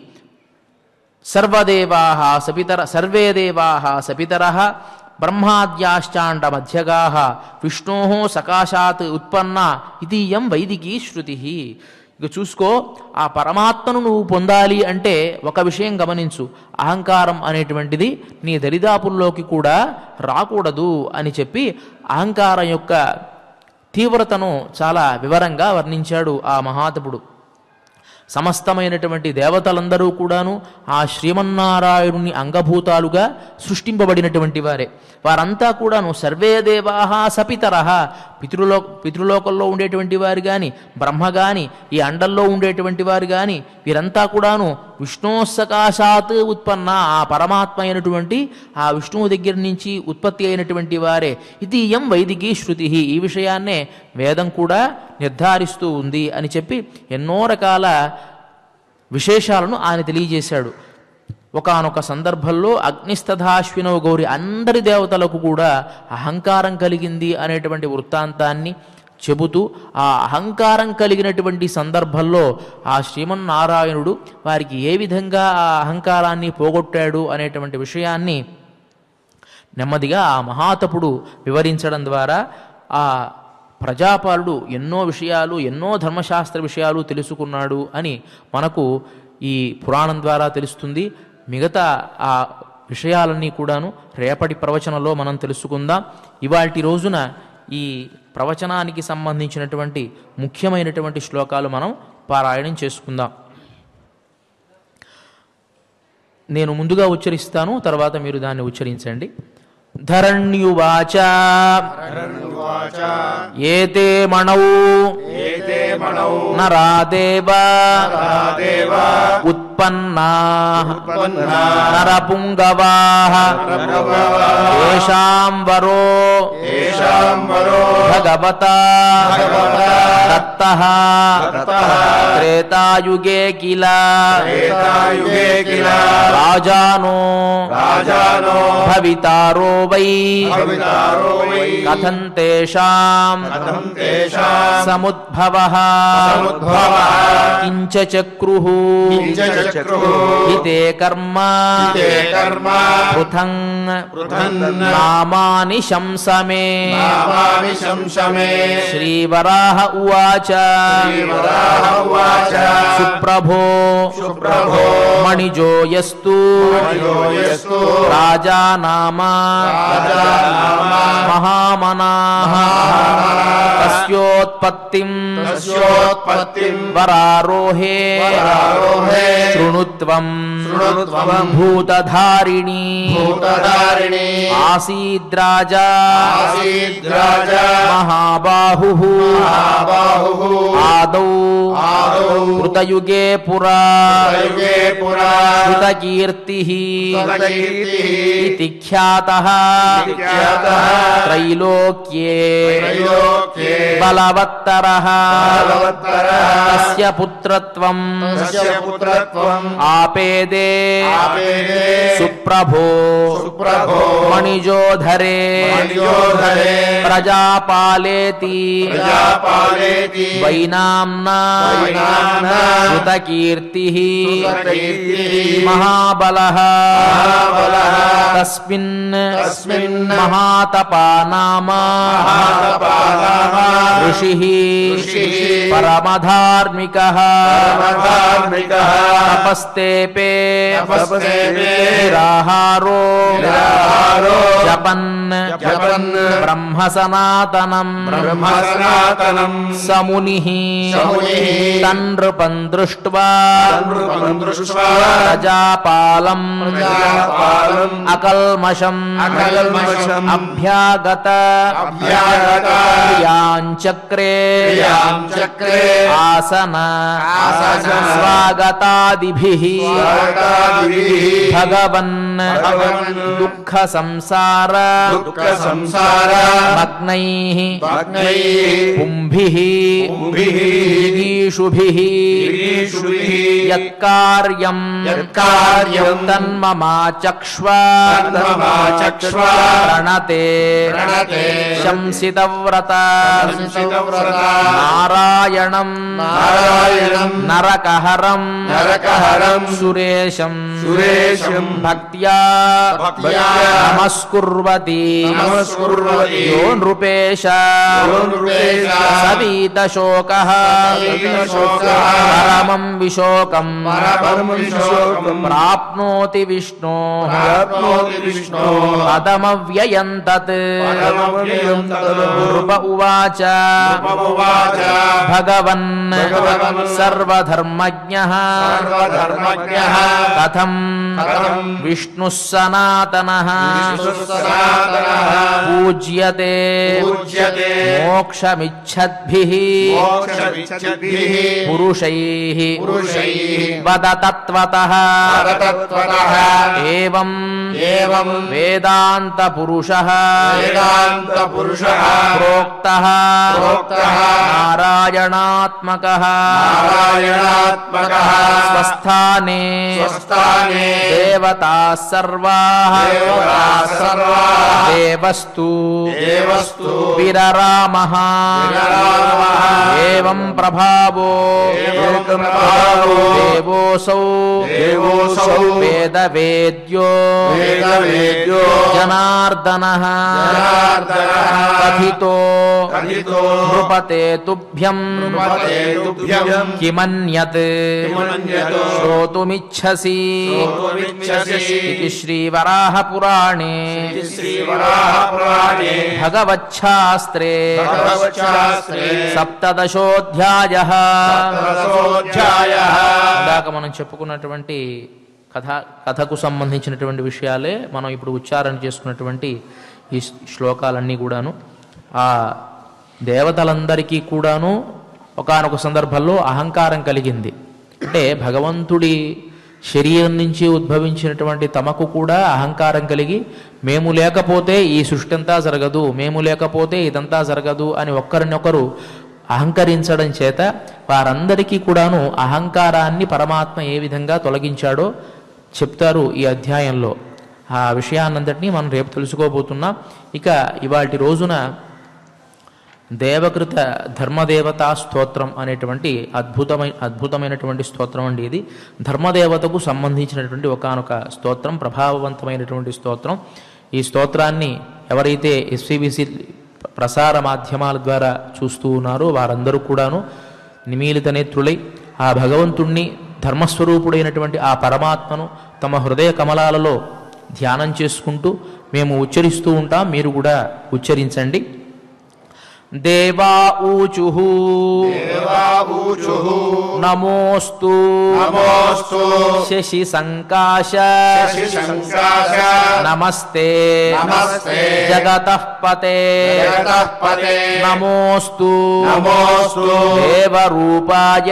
సర్వదేవా సపితర సర్వే దేవా సపితర బ్రహ్మాద్యాశ్చాండమధ్యగా విష్ణో సకాశాత్ ఉత్పన్న ఇదీయం వైదికీ శృతి ఇక చూసుకో ఆ పరమాత్మను నువ్వు పొందాలి అంటే ఒక విషయం గమనించు అహంకారం అనేటువంటిది నీ దరిదాపుల్లోకి కూడా రాకూడదు అని చెప్పి అహంకారం యొక్క తీవ్రతను చాలా వివరంగా వర్ణించాడు ఆ మహాతపుడు సమస్తమైనటువంటి దేవతలందరూ కూడాను ఆ శ్రీమన్నారాయణుని అంగభూతాలుగా సృష్టింపబడినటువంటి వారే వారంతా కూడాను సర్వే దేవాహ సపితరహ పితృలో పితృలోకంలో ఉండేటువంటి వారు కానీ బ్రహ్మ కానీ ఈ అండల్లో ఉండేటువంటి వారు కానీ వీరంతా కూడాను విష్ణోసకాశాత్ ఉత్పన్న ఆ పరమాత్మ అయినటువంటి ఆ విష్ణువు దగ్గర నుంచి ఉత్పత్తి అయినటువంటి వారే ఇది ఎం వైదికీ శృతి ఈ విషయాన్నే వేదం కూడా నిర్ధారిస్తూ ఉంది అని చెప్పి ఎన్నో రకాల విశేషాలను ఆయన తెలియజేశాడు ఒకానొక సందర్భంలో అగ్నిస్తథాశ్వినవ గౌరి అందరి దేవతలకు కూడా అహంకారం కలిగింది అనేటువంటి వృత్తాంతాన్ని చెబుతూ ఆ అహంకారం కలిగినటువంటి సందర్భంలో ఆ శ్రీమన్నారాయణుడు వారికి ఏ విధంగా ఆ అహంకారాన్ని పోగొట్టాడు అనేటువంటి విషయాన్ని నెమ్మదిగా ఆ మహాతపుడు వివరించడం ద్వారా ఆ ప్రజాపాలుడు ఎన్నో విషయాలు ఎన్నో ధర్మశాస్త్ర విషయాలు తెలుసుకున్నాడు అని మనకు ఈ పురాణం ద్వారా తెలుస్తుంది మిగతా ఆ విషయాలన్నీ కూడాను రేపటి ప్రవచనంలో మనం తెలుసుకుందాం ఇవాటి రోజున ఈ ప్రవచనానికి సంబంధించినటువంటి ముఖ్యమైనటువంటి శ్లోకాలు మనం పారాయణం చేసుకుందాం నేను ముందుగా ఉచ్చరిస్తాను తర్వాత మీరు దాన్ని ఉచ్చరించండి ధరణ్యువాచ ఏతే మణౌ ఏతే మణౌ నరాదేవ దేవ ఉత్పన్నా ఉత్పన్నా నరపుంగవా ఏషాం వరో ఏషాం వరో భగవత భగవతా దత్త దత్తః త్రేతాయుగే కిల త్రేతాయుగే కిల రాజానో రాజానో భవితారో వై భవితారో వై కథం తేషాం కథం తేషాం సముద్భవ సముద్భవః కించ చక్రు కించ చక్రుః హితే కర్మ హితే కర్మ పృథం పృథన్ నామాని శంసమే నామామి శంసమే శ్రీవరాహ ఉవాచ శ్రీవరాహ ఉవాచ సుప్రభో సుప్రభో మణిజోయస్తు మణిజోయస్తు రాజా నామా రాజా నామా మహామనాః తస్యోత్పత్తిం తస్యోత్పత్తిం వరారోహే వరారోహే శృణుత్వం శృణుత్వం భూతధారిణీ భూతధారిణి ఆసీద్రాజా ఆసీద్రాజా మహాబాహు మహాబాహుః ఆదౌ ఆదౌ కృతయుగే పురా యుగే పురా కృతకీర్తి కృతకీర్తిః ఇతి ఖ్యాతః ఖ్యాతః త్రైలోక్యే త్రైలోక్యే బలవత్తరః బలవత్తరః తస్య పుత్రత్వం తస్య పుత్రత్వం ఆపేదే ఆపేదే సుప్రభో సుప్రభో మణిజోధరే మణిజోధరే ప్రజాపాలేతి ప్రజాపాలేతి వైనాంనా వైనామ్నా కృతకీర్తి కృతకీర్తిః మహాబలః మహాబలః తస్మిన్ తస్మిన్ మహాతపా నామ మహాతపా నామ ఋషిః ఋషిః పరమధార్మికः పరమధార్మికः తపస్తేపే తపస్తేపే నిరాహారో నిరాహారో జపన్ జపన్ బ్రహ్మ సనాతనం బ్రహ్మ సనాతనం సముని సమునిః తన్ృపం దృష్ట్వా తన్మృపం దృష్ట్వా ప్రజాపాలం ప్రజాపాలం అకల్మషం అకల్మషం అభ్యాగత అభ్యాగత క్రియాంచక్రే క్రియాంచక్రే ఆసన ఆసన స్వాగతాదిభిః స్వాగతాదిభిః భగవన్ భగవన్ దుఃఖ సంసార దుఃఖ సంసార మగ్నైః మగ్నైః పుంభిః పుంభిః గిరీషుభిః గిరీషుభిః యత్కార్యం యత్కార్యం తన్మమాచక్ష్వ తన్మమాచక్ష్వ ప్రణతే ప్రణతే శంసితవ్రత సంసితవ్రత నారాయణం నారాయణం నరకహరం నరకహరం సురేశం సురేశం భక్త్యా భక్త్యా నమస్కుర్వతి నమస్కుర్వతి యో నృపేశ యో నృపేశ సవీతశోకః సవీతశోకః పరమం విశోకం పరమం విశోకం ప్రాప్నోతి విష్ణో ప్రాప్నోతి విష్ణో పదమవ్యయం తత్ పదమవ్యయం తత్ నృప ఉవాచ ఉపవాచ భగవన్ భగవన్ సర్వధర్మజ్ఞః సర్వధర్మజ్ఞః కథం కథం విష్ణుः సనాతనः విష్ణుసనాతనః పూజ్యతే పూజ్యతే మోక్షమిచ్చద్భిः మోక్షమిచ్చద్భిः పురుషైः పురుషైः వద తత్వతः పరతత్వతః ఏవం ఏవం వేదాంత పురుషः వేదాంత పురుషः ప్రోక్తः ప్రోక్తः నారాయణాత్మకः నారాయణాత్మకः స్వస్థానే స్వస్థానే పురాణే దేవతా సర్వా దేవతాः सर्वाः దేవస్తు దేవస్తు విరరామ విరరామः ఏం ప్రభావో ఏవం ప్రభావో దేవోసౌ దేవోऽసౌ వేదవేద్యో వేదవేద్యో జనార్దన జనార్దనः కథితో కథితో నృపతే తుభ్యం నృపతే తుభ్యం కిమన్యత్ కిమన్యత్ శ్రోతుమిచ్చసి శ్రోతుమిచ్చసి ఇది శ్రీవరాహపురాణే శ్రీవరాహపురాణే భగవచ్ఛాస్త్రే భగవచ్ఛాస్త్రే సప్తదశోధ్యాయ సప్తదశోధ్యాయः ఇందాక మనం చెప్పుకున్నటువంటి కథ కథకు సంబంధించినటువంటి విషయాలే మనం ఇప్పుడు ఉచ్చారణ చేసుకున్నటువంటి ఈ శ్లోకాలన్నీ కూడాను ఆ దేవతలందరికీ కూడాను ఒకానొక సందర్భంలో అహంకారం కలిగింది అంటే భగవంతుడి శరీరం నుంచి ఉద్భవించినటువంటి తమకు కూడా అహంకారం కలిగి మేము లేకపోతే ఈ సృష్టి అంతా జరగదు మేము లేకపోతే ఇదంతా జరగదు అని ఒక్కరినొకరు అహంకరించడం చేత వారందరికీ కూడాను అహంకారాన్ని పరమాత్మ ఏ విధంగా తొలగించాడో చెప్తారు ఈ అధ్యాయంలో ఆ విషయాన్నంతటినీ మనం రేపు తెలుసుకోబోతున్నాం ఇక ఇవాటి రోజున దేవకృత ధర్మదేవతా స్తోత్రం అనేటువంటి అద్భుతమైన అద్భుతమైనటువంటి స్తోత్రం అండి ఇది ధర్మదేవతకు సంబంధించినటువంటి ఒకానొక స్తోత్రం ప్రభావవంతమైనటువంటి స్తోత్రం ఈ స్తోత్రాన్ని ఎవరైతే ఎస్విబిసి ప్రసార మాధ్యమాల ద్వారా చూస్తూ ఉన్నారో వారందరూ కూడాను నిమీలిత నేత్రులై ఆ భగవంతుణ్ణి ధర్మస్వరూపుడైనటువంటి ఆ పరమాత్మను తమ హృదయ కమలాలలో ధ్యానం చేసుకుంటూ మేము ఉచ్చరిస్తూ ఉంటాం మీరు కూడా ఉచ్చరించండి దేవా ఊచు దేవాఊచుః నమోస్తు నమోస్తు శశి సంకాశ శశిశంకాశ నమస్తే నమస్తే జగత పతే జగతః పతే నమోస్తు నమోస్తు దేవరూపాయ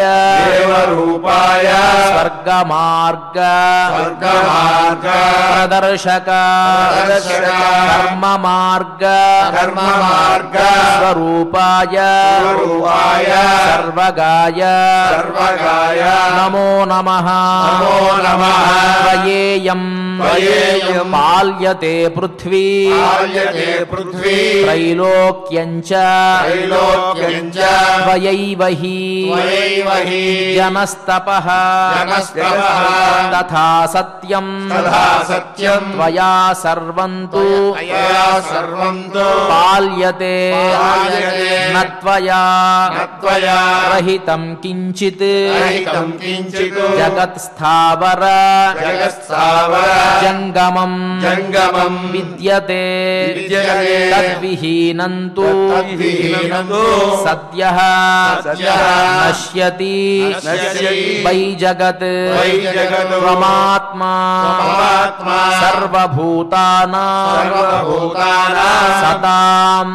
దేవరూపాయ స్వర్గమార్గ స్వర్గమార్గ ప్రదర్శక ప్రదర్శక కర్మ మార్గ కర్మమార్గ స్వరూపాయ స్వరూపాయ సర్వగాయ సర్వగాయ నమో నమ నమో నమః త్వయేయం త్వయేయం పాల్యతే పృథ్వీ పాల్యతే పృథ్వీ త్రైలోక్యం చ త్రైలోక్యం చ త్వయైవ హి త్వయైవ హి జనస్తపః జనస్తపః తథా సత్యం తథా సత్యం త్వయా సర్వం తు అయా సర్వం తు పాల్యతే పాల్యతే న త్వయా నత్వయా రహితం కించిత్ రహితం కించిత్ జగత్ స్థావర జగత్స్థావర జంగమం జంగమం విద్యతే విద్యతే తద్విహీనం తు తద్విహీనం తు సద్యః సద్యః నశ్యతి నశ్యతి వై జగత్ వై జగత్ త్వమాత్మా త్వమాత్మా సర్వభూతానాం సర్వభూతానాం సతాం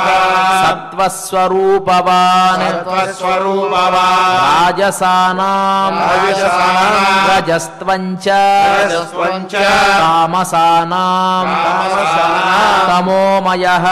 సదా సత్వస్వరూపవాన్ సత్వస్వరూపవాన్ రాజసానాం రాజసానాం రజస్త్వం చ రజస్త్వం చ తామసానాం తామసానాం తమోమయః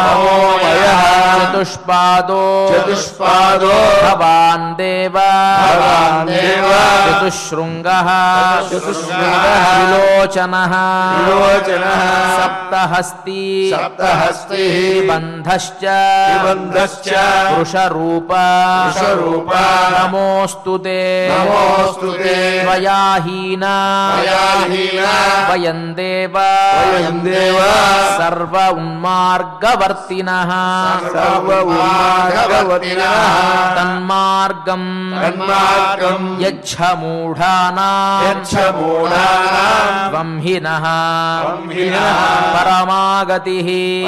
తమోమయః చతుష్పాదో చతుష్పాదో భవాన్ దేవ భవాన్ దేవ చతుశృంగః చతుశృంగః విలోచనః విలోచనః సప్తహస్తి సప్తహస్తి బంధశ్చ నిబంధశ్చ వృషరూప వృషరూప నమోऽस्तु ते నమోऽस्तु ते त्वया हीना त्वया हीना वयं देव वयं देव सर्व उन्मार्गवर्तिनः सर्व उन्मार्गवर्तिनः तन्मार्गम् तन्मार्गम् यच्छमूढानाम् यच्छमूढानाम् त्वं हिनः त्वं हिनः परमागतिः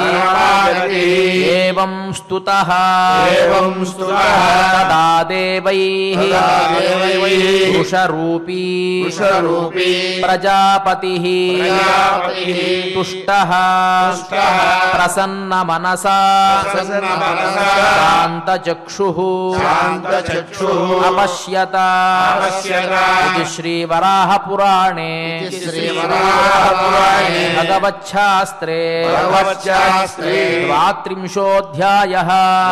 परमागतिः एवं स्तुतः एवं स्तुतः तदा देवैः तदा देवैः वृषरूपी वृषरूपी प्रजापतिः प्रजापतिः तुष्टः तुष्टः प्रसन्नमनसा प्रसन्नमनसा शान्तचक्षुः शान्तचक्षुः अपश्यत अपश्यत इति श्रीवराहपुराणे इति श्रीवराहपुराणे भगवच्छास्त्रे भगवच्छास्त्रे ద్వాత్రింశోధ్యాయ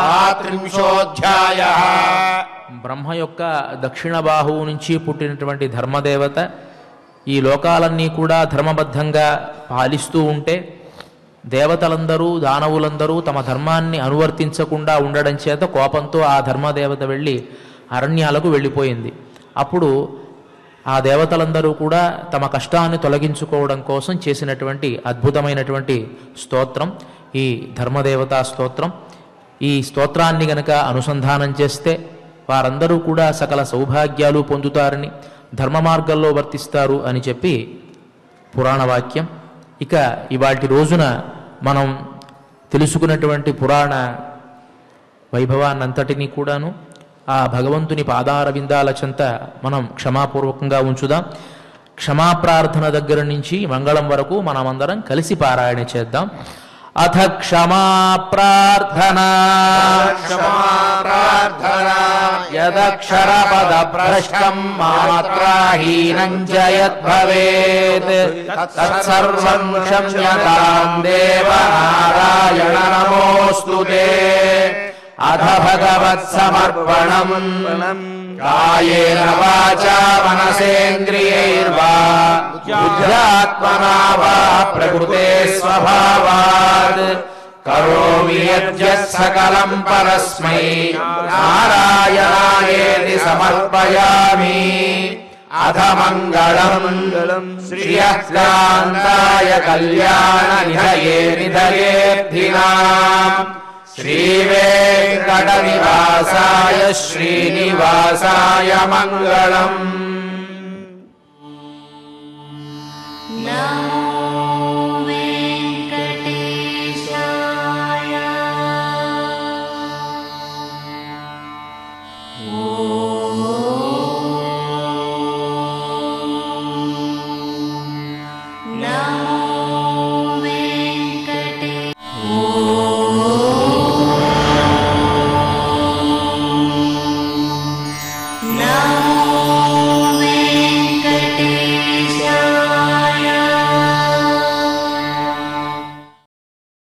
ద్వాత్రింశోధ్యాయः బ్రహ్మ యొక్క దక్షిణ బాహువు నుంచి పుట్టినటువంటి ధర్మదేవత ఈ లోకాలన్నీ కూడా ధర్మబద్ధంగా పాలిస్తూ ఉంటే దేవతలందరూ దానవులందరూ తమ ధర్మాన్ని అనువర్తించకుండా ఉండడం చేత కోపంతో ఆ ధర్మదేవత వెళ్ళి అరణ్యాలకు వెళ్ళిపోయింది అప్పుడు ఆ దేవతలందరూ కూడా తమ కష్టాన్ని తొలగించుకోవడం కోసం చేసినటువంటి అద్భుతమైనటువంటి స్తోత్రం ఈ ధర్మదేవతా స్తోత్రం ఈ స్తోత్రాన్ని గనక అనుసంధానం చేస్తే వారందరూ కూడా సకల సౌభాగ్యాలు పొందుతారని ధర్మ మార్గంలో వర్తిస్తారు అని చెప్పి పురాణ వాక్యం ఇక ఇవాటి రోజున మనం తెలుసుకున్నటువంటి పురాణ వైభవాన్నంతటినీ కూడాను ఆ భగవంతుని పాదార విందాల చెంత మనం క్షమాపూర్వకంగా ఉంచుదాం క్షమాప్రార్థన దగ్గర నుంచి మంగళం వరకు మనమందరం కలిసి పారాయణ చేద్దాం అథ క్షమా ప్రార్థనా క్షమా ప్రార్థనా యదక్షరపద భ్రష్టం మాత్రాహీనం చ యద్భవేత్ తత్సర్వం క్షమ్యతాం దేవ నారాయణ నమోऽस्तु తే అథ భగవత్సమర్పణం కాయేన వాచా మనసేంద్రియైర్వా బుద్ధ్యాత్మనా వా ప్రకృతే స్వభావాత్ కరోమి యద్యత్ సకలం పరస్మై నారాయణాయేతి సమర్పయామి అథ మంగళం శ్రియకాంతాయ కళ్యాణ నిధయే నిధయేర్థినాం శ్రీవేంకట నివాసాయ శ్రీనివాసాయ మంగళం